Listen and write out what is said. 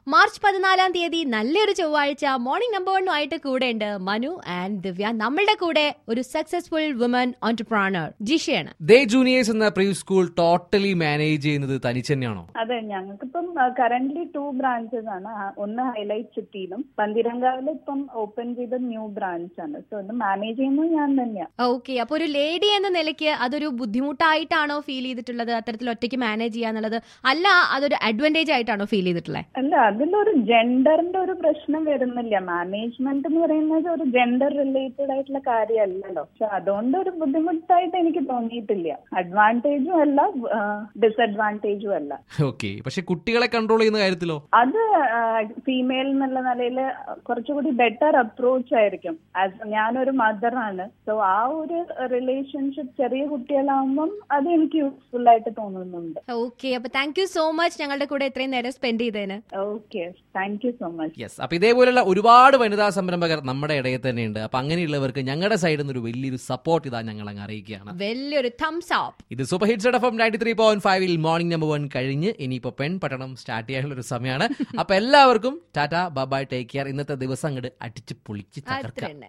March പതിനാലാം തീയതി നല്ലൊരു ചൊവ്വാഴ്ച മോർണിംഗ് നമ്പർ വണ്ണുമായിട്ട് കൂടെ ഉണ്ട് മനു ആൻഡ് ദിവ്യ നമ്മളുടെ കൂടെ ഒരു സക്സസ്ഫുൾ വുമൻ ഓൺടർപ്രണർ ജിഷയാണ് ദേ ജൂനിയേഴ്സ് എന്ന പ്രീ സ്കൂൾ ടോട്ടലി മാനേജ് ചെയ്യുന്നത് തനിച്ച് തന്നെയാണോ അതെ ഞങ്ങൾക്കിപ്പം കറന്റ് ടു ബ്രാഞ്ചസ് ആണ് ആ, ഒന്ന് ഹൈലൈറ്റ് സിറ്റിയിലും പന്തിരങ്കാവിൽ ഇപ്പം ഓപ്പൺ ചെയ്ത ന്യൂ ബ്രാഞ്ച് ആണ് സോ ഇത് മാനേജ് ചെയ്യുന്നത് ഞാൻ തന്നെയാണ് ഓക്കെ അപ്പൊ ഒരു ലേഡി എന്ന നിലയ്ക്ക് അതൊരു ബുദ്ധിമുട്ടായിട്ടാണോ ഫീൽ ചെയ്തിട്ടുള്ളത് അത്തരത്തിൽ ഒറ്റയ്ക്ക് മാനേജ് ചെയ്യാന്നുള്ളത് അല്ല അതൊരു അഡ്വാൻറ്റേജ് ആയിട്ടാണോ ഫീൽ ചെയ്തിട്ടുള്ളത് അല്ല അതിലൊരു ജെൻഡറിന്റെ ഒരു പ്രശ്നം വരുന്നില്ല മാനേജ്മെന്റ് എന്ന് പറയുന്നത് ഒരു ജെൻഡർ റിലേറ്റഡ് ആയിട്ടുള്ള കാര്യമല്ലല്ലോ പക്ഷെ അതുകൊണ്ട് ഒരു ബുദ്ധിമുട്ടായിട്ട് എനിക്ക് തോന്നിയിട്ടില്ല അഡ്വാൻറ്റേജും അല്ല ഡിസഡ്വാൻറ്റേജും അല്ല ഓക്കെ പക്ഷെ കുട്ടികളെ കൺട്രോൾ ചെയ്യുന്ന കാര്യത്തിലോ അത് ഫീമെയിൽ എന്നുള്ള നിലയിൽ കുറച്ചുകൂടി ബെറ്റർ അപ്രോച്ച് ആയിരിക്കും ആസ് ഞാനൊരു മദറാണ് സോ ആ ഒരു റിലേഷൻഷിപ്പ് ചെറിയ കുട്ടികളാവുമ്പം അത് എനിക്ക് യൂസ്ഫുൾ ആയിട്ട് തോന്നുന്നുണ്ട് ഓക്കെ അപ്പൊ താങ്ക് യു സോ മച്ച് ഞങ്ങളുടെ കൂടെ ഇത്രയും നേരം സ്പെൻഡ് ചെയ്തതിന് okay thank you so much yes അപ്പൊ ഇതേപോലുള്ള ഒരുപാട് വനിതാ സംരംഭകർ നമ്മുടെ ഇടയിൽ തന്നെയുണ്ട് അപ്പൊ അങ്ങനെയുള്ളവർക്ക് ഞങ്ങളുടെ സൈഡിൽ നിന്ന് ഒരു വലിയൊരു സപ്പോർട്ട് ഇതാ ഞങ്ങൾ അങ്ങ് അറിയിക്കുകയാണ് വലിയൊരു തംസ് അപ്പ് ഇത് super hits F M ninety three point ഫൈവിൽ മോർണിംഗ് നമ്പർ വൺ കഴിഞ്ഞ് ഇനിയിപ്പോ പെൺ പട്ടണം സ്റ്റാർട്ട് ചെയ്യാനുള്ള ഒരു സമയമാണ് അപ്പൊ എല്ലാവർക്കും ടാറ്റ ബൈ ടേക്ക് കെയർ ഇന്നത്തെ ദിവസം അങ്ങോട്ട് അടിച്ച് പൊളിച്ച് അത്ര തകർക്കാം തന്നെ